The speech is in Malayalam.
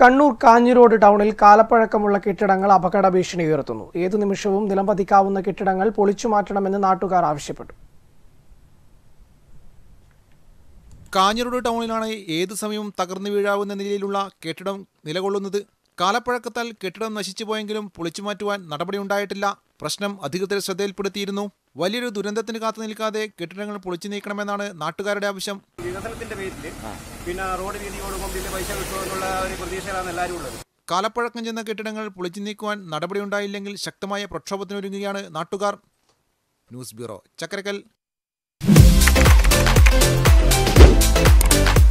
കണ്ണൂർ കാഞ്ഞിരോട് ടൗണിൽ കാലപ്പഴക്കമുള്ള കെട്ടിടങ്ങൾ അപകട ഭീഷണി ഉയർത്തുന്നു ഏതു നിമിഷവും നിലംപതിക്കാവുന്ന കെട്ടിടങ്ങൾ പൊളിച്ചു മാറ്റണമെന്ന് നാട്ടുകാർ ആവശ്യപ്പെട്ടു കാഞ്ഞിരോട് ടൗണിലാണ് ഏത് സമയവും തകർന്നു വീഴാവുന്ന നിലയിലുള്ള കെട്ടിടം നിലകൊള്ളുന്നത് കാലപ്പഴക്കത്താൽ കെട്ടിടം നശിച്ചു പോയെങ്കിലും പൊളിച്ചു മാറ്റുവാൻ നടപടിയുണ്ടായിട്ടില്ല പ്രശ്നം അധികൃതർ ശ്രദ്ധയിൽപ്പെടുത്തിയിരുന്നു വലിയൊരു ദുരന്തത്തിന് കാത്തു നിൽക്കാതെ കെട്ടിടങ്ങൾ പൊളിച്ചു നീക്കണമെന്നാണ് നാട്ടുകാരുടെ ആവശ്യം വികസനത്തിന്റെ പേരിൽ പിന്നെ റോഡ് വീതിയോടും വലിയ പൈസ കിട്ടുമെന്നുള്ള ഒരു പ്രതീക്ഷയിലാണ് എല്ലാവരും ഉള്ളത് കാലപ്പഴക്കം ചെന്ന കെട്ടിടങ്ങൾ പൊളിച്ചു നീക്കുവാൻ നടപടിയുണ്ടായില്ലെങ്കിൽ ശക്തമായ പ്രക്ഷോഭത്തിനൊരുങ്ങുകയാണ് നാട്ടുകാർ ന്യൂസ് ബ്യൂറോ ചക്കരക്കൽ